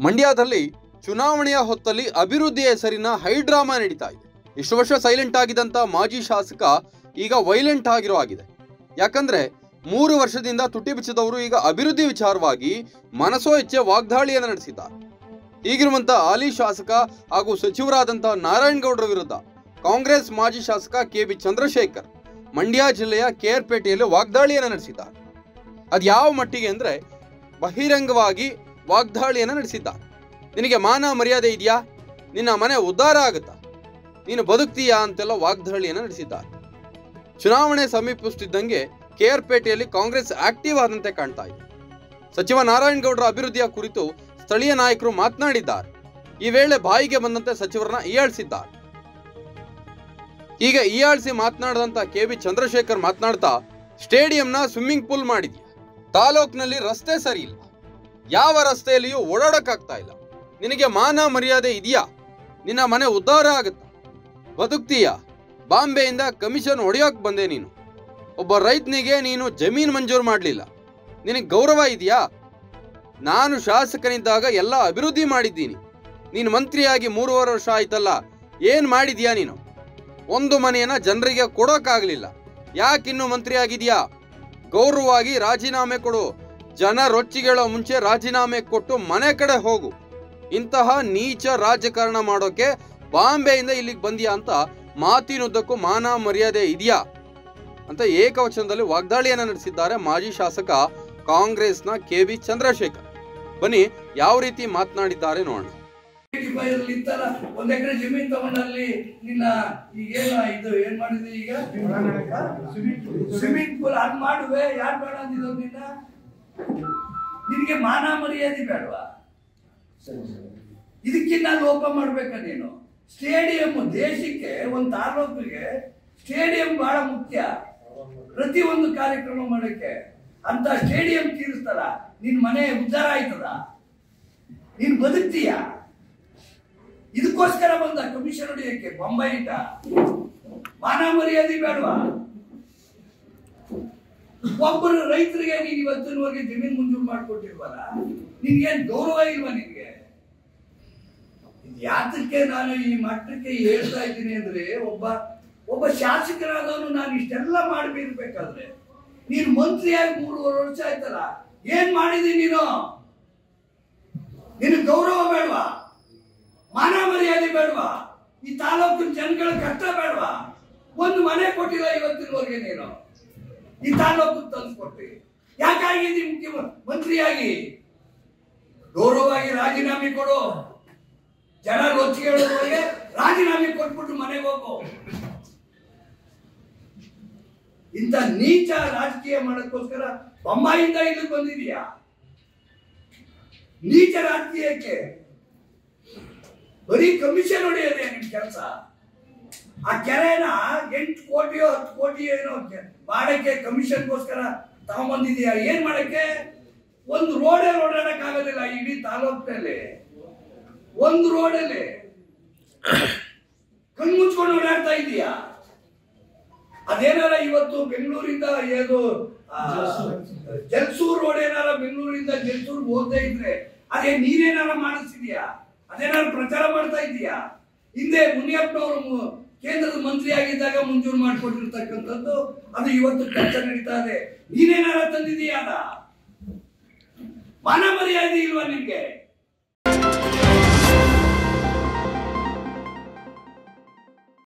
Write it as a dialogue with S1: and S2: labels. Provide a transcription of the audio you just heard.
S1: ಮಂಡ್ಯದಲ್ಲಿ ಚುನಾವಣೆಯ ಹೊತ್ತಲ್ಲಿ ಅಭಿವೃದ್ಧಿ ಹೆಸರಿನ ಹೈಡ್ರಾಮಾ ನಡೀತಾ ಇದೆ ಇಷ್ಟು ವರ್ಷ ಸೈಲೆಂಟ್ ಆಗಿದ್ದಂತ ಮಾಜಿ ಶಾಸಕ ಈಗ ವೈಲೆಂಟ್ ಆಗಿರೋ ಆಗಿದೆ ಯಾಕಂದ್ರೆ ಮೂರು ವರ್ಷದಿಂದ ತುಟಿ ಬಿಚ್ಚಿದವರು ಈಗ ಅಭಿವೃದ್ಧಿ ವಿಚಾರವಾಗಿ ಮನಸೋ ಇಚ್ಛೆ ವಾಗ್ದಾಳಿಯನ್ನು ನಡೆಸಿದ್ದಾರೆ ಈಗಿರುವಂತ ಹಾಲಿ ಶಾಸಕ ಹಾಗೂ ಸಚಿವರಾದಂಥ ನಾರಾಯಣಗೌಡರ ವಿರುದ್ಧ ಕಾಂಗ್ರೆಸ್ ಮಾಜಿ ಶಾಸಕ ಕೆ ಬಿ ಚಂದ್ರಶೇಖರ್ ಮಂಡ್ಯ ಜಿಲ್ಲೆಯ ಕೇರ್ಪೇಟೆಯಲ್ಲಿ ವಾಗ್ದಾಳಿಯನ್ನು ನಡೆಸಿದ್ದಾರೆ ಅದು ಯಾವ ಮಟ್ಟಿಗೆ ಅಂದ್ರೆ ಬಹಿರಂಗವಾಗಿ ವಾಗ್ದಾಳಿಯನ್ನು ನಡೆಸಿದ್ದಾರೆ ನಿನಗೆ ಮಾನ ಮರ್ಯಾದೆ ಇದೆಯಾ ನಿನ್ನ ಮನೆ ಉದ್ಧಾರ ಆಗುತ್ತಾ ನೀನು ಬದುಕ್ತೀಯಾ ಅಂತೆಲ್ಲ ವಾಗ್ದಾಳಿಯನ್ನು ನಡೆಸಿದ್ದಾರೆ ಚುನಾವಣೆ ಸಮೀಪಿಸುತ್ತಿದ್ದಂಗೆ ಕೇರ್ಪೇಟೆಯಲ್ಲಿ ಕಾಂಗ್ರೆಸ್ ಆಕ್ಟಿವ್ ಆದಂತೆ ಕಾಣ್ತಾ ಇದೆ ಸಚಿವ ನಾರಾಯಣಗೌಡರ ಅಭಿವೃದ್ಧಿಯ ಕುರಿತು ಸ್ಥಳೀಯ ನಾಯಕರು ಮಾತನಾಡಿದ್ದಾರೆ ಈ ವೇಳೆ ಬಾಯಿಗೆ ಬಂದಂತೆ ಸಚಿವರನ್ನ ಹೀಯಾಳಿಸಿದ್ದಾರೆ ಈಗ ಹೀಯಾಳಿಸಿ ಮಾತನಾಡಿದಂತ ಕೆ ಬಿ ಚಂದ್ರಶೇಖರ್ ಮಾತನಾಡ್ತಾ ಸ್ಟೇಡಿಯಂನ ಸ್ವಿಮ್ಮಿಂಗ್ ಪೂಲ್ ಮಾಡಿದ್ಯಾ ತಾಲೂಕಿನಲ್ಲಿ ರಸ್ತೆ ಸರಿ ಇಲ್ಲ ಯಾವ ರಸ್ತೆಯಲ್ಲಿಯೂ ಓಡಾಡಕ್ಕಾಗ್ತಾ ಇಲ್ಲ ನಿನಗೆ ಮಾನ ಮರ್ಯಾದೆ ಇದೆಯಾ ನಿನ್ನ ಮನೆ ಉದ್ಧಾರ ಆಗುತ್ತಾ ಬದುಕ್ತೀಯಾ ಬಾಂಬೆಯಿಂದ ಕಮಿಷನ್ ಹೊಡೆಯೋಕ್ ಬಂದೆ ನೀನು ಒಬ್ಬ ರೈತನಿಗೆ ನೀನು ಜಮೀನು ಮಂಜೂರು ಮಾಡಲಿಲ್ಲ ನಿನಗೆ ಗೌರವ ಇದೆಯಾ ನಾನು ಶಾಸಕನಿದ್ದಾಗ ಎಲ್ಲ ಅಭಿವೃದ್ಧಿ ಮಾಡಿದ್ದೀನಿ ನೀನು ಮಂತ್ರಿಯಾಗಿ ಮೂರುವರೆ ವರ್ಷ ಆಯ್ತಲ್ಲ ಏನ್ ಮಾಡಿದ್ಯಾ ನೀನು ಒಂದು ಮನೆಯನ್ನ ಜನರಿಗೆ ಕೊಡೋಕ್ಕಾಗಲಿಲ್ಲ ಯಾಕಿನ್ನು ಮಂತ್ರಿ ಆಗಿದ್ಯಾ ಗೌರವವಾಗಿ ರಾಜೀನಾಮೆ ಕೊಡು ಜನ ರೊಚ್ಚಿಗೇಳೋ ಮುಂಚೆ ರಾಜೀನಾಮೆ ಕೊಟ್ಟು ಮನೆ ಕಡೆ ಹೋಗು ಇಂತಹ ನೀಚ ರಾಜಕಾರಣ ಮಾಡೋಕೆ ಬಾಂಬೆಯಿಂದ ಇಲ್ಲಿಗೆ ಬಂದ್ಯಾ ಅಂತ ಮಾತಿನುದ್ದಕ್ಕೂ ಮಾನ ಮರ್ಯಾದೆ ಇದೆಯಾ ಅಂತ ಏಕವಚನದಲ್ಲಿ ವಾಗ್ದಾಳಿಯನ್ನ ನಡೆಸಿದ್ದಾರೆ ಮಾಜಿ ಶಾಸಕ ಕಾಂಗ್ರೆಸ್ನ ಕೆ ವಿ ಚಂದ್ರಶೇಖರ್ ಬನ್ನಿ ಯಾವ ರೀತಿ ಮಾತನಾಡಿದ್ದಾರೆ ನೋಡೋಣ
S2: ರೂಪಾಯಿಯಲ್ಲಿ ಇತ್ತಲ್ಲ ಒಂದ್ ಎಕರೆ ಜಮೀನ್ ತಗೊಂಡಲ್ಲಿ ನಿನ್ನ ಈಗೇನ ಇದು ಏನ್ ಮಾಡಿದ್ರಿ ಈಗ ಸ್ವಿಮ್ಮಿಂಗ್ ಪೂಲ್ ಅದ್ ಮಾಡುವೆ ಯಾರು ಬೇಡ ಅಂದಿದ್ದು ನಿನ್ನ ನಿನಗೆ ಮಾನ ಮರ್ಯಾದೆ ಬೇಡವಾ ಇದಕ್ಕಿನ್ನ ಲೋಪ ಮಾಡ್ಬೇಕ ನೀನು ಸ್ಟೇಡಿಯಂ ದೇಶಕ್ಕೆ ಒಂದು ತಾಲೂಕಿಗೆ ಸ್ಟೇಡಿಯಂ ಬಹಳ ಮುಖ್ಯ ಪ್ರತಿ ಒಂದು ಕಾರ್ಯಕ್ರಮ ಮಾಡಕ್ಕೆ ಅಂತ ಸ್ಟೇಡಿಯಂ ತೀರಿಸ್ತಲ್ಲ ನಿನ್ ಮನೆ ಉದ್ಧಾರ ಆಯ್ತದ ನೀನ್ ಬದುಕ್ತೀಯಾ ಇದಕ್ಕೋಸ್ಕರ ಬಂದ ಕಮಿಷನ್ ಹೊಡೆಯಕ್ಕೆ ಬೊಂಬೈಯಿಂದ ಮಾನ ಮರ್ಯಾದೆ ಬೇಡವಾ ಒಬ್ಬರು ರೈತರಿಗೆ ನೀನ್ ಇವತ್ತಿನವರೆಗೆ ಜಮೀನ್ ಮಂಜೂರು ಮಾಡ್ಕೊಟ್ಟಿಲ್ವಲ್ಲ ನಿನ್ಗೇನ್ ಗೌರವ ಇಲ್ವಾ ನಿನ್ಗೆ ಇದ್ ಯಾತಕ್ಕೆ ನಾನು ಈ ಮಟ್ಟಕ್ಕೆ ಹೇಳ್ತಾ ಇದ್ದೀನಿ ಅಂದ್ರೆ ಒಬ್ಬ ಒಬ್ಬ ಶಾಸಕರಾದವನು ನಾನು ಇಷ್ಟೆಲ್ಲ ಮಾಡ್ಬಿರ್ಬೇಕಾದ್ರೆ ನೀನು ಮಂತ್ರಿಯಾಗಿ ಮೂರುವರೆ ವರ್ಷ ಆಯ್ತಲ್ಲ ಏನ್ ಮಾಡಿದಿ ನೀನು ನಿನಗೆ ಗೌರವ ಬೇಡವಾ ಮಾನ ಮರ್ಯಾದೆ ಬೇಡವಾ ಈ ತಾಲೂಕಿನ ಜನಗಳ ಕಷ್ಟ ಬೇಡವಾ ಒಂದು ಮನೆ ಕೊಟ್ಟಿಲ್ಲ ಇವತ್ತಿನವರೆಗೆ ನೀನು ಈ ತಾಲೂಕು ತಂದ್ಕೊಟ್ಟಿ ಯಾಕಾಗಿದ್ದಿ ಮುಖ್ಯ ಮಂತ್ರಿಯಾಗಿ ಗೌರವವಾಗಿ ರಾಜೀನಾಮೆ ಕೊಡು ಜನ ರೊಚ್ಚಿಗೆ ರಾಜೀನಾಮೆ ಕೊಟ್ಬಿಟ್ಟು ಮನೆಗೆ ಹೋಗು ಇಂಥ ನೀಚ ರಾಜಕೀಯ ಮಾಡೋಕ್ಕೋಸ್ಕರ ಬೊಂಬಾಯಿಂದ ಇಲ್ಲಿ ಬಂದಿದೀಯಾ ನೀಚ ರಾಜಕೀಯಕ್ಕೆ ಬರೀ ಕಮಿಷನ್ ಹೊಡೆಯೋದೇ ನಿಮ್ ಕೆಲಸ ಆ ಕೆರೆನ ಎಂಟು ಕೋಟಿಯೋ ಹತ್ತು ಕೋಟಿಯೋ ಏನೋ ಕೆ- ಮಾಡಕ್ಕೆ ಕಮಿಷನ್ಗೋಸ್ಕರ ತಗೊಂಬಂದಿದೀಯ ಏನ್ ಮಾಡಕ್ಕೆ ಒಂದು ರೋಡೇ ಓಡಾಡಕ್ ಆಗೋದಿಲ್ಲ ಇಡೀ ತಾಲೂಕಿನಲ್ಲಿ ಒಂದು ರೋಡಲ್ಲಿ ಕಣ್ಮುಚ್ಕೊಂಡು ಓಡಾಡ್ತಾ ಇದೀಯಾ ಅದೇನಾರ ಇವತ್ತು ಬೆಂಗಳೂರಿಂದ ಏನು ಆ, ಜಲ್ಸೂರ್ ರೋಡ್ ಏನಾರ ಬೆಂಗಳೂರಿಂದ ಜಲ್ಸೂರ್ ಹೋಗದೆ ಇದ್ರೆ ಅದೇ ನೀನೇನಾರ ಮಾಡಿಸಿದ್ಯಾ ಅದೇನಾರ ಪ್ರಚಾರ ಮಾಡ್ತಾ ಇದೀಯಾ ಹಿಂದೆ ಮುನಿಯಪ್ಪನವರು ಮು- ಕೇಂದ್ರದ ಮಂತ್ರಿ ಆಗಿದ್ದಾಗ ಮಂಜೂರು ಮಾಡಿಕೊಟ್ಟಿರ್ತಕ್ಕಂಥದ್ದು ಅದು ಇವತ್ತು ಕೆಲಸ ನಡೀತಾ ಇದೆ ನೀನೇನಾರ ತಂದಿದೀಯಾ ಅದ ಮಾನ ಮರ್ಯಾದೆ ಇಲ್ವಾ ನಿನ್ಗೆ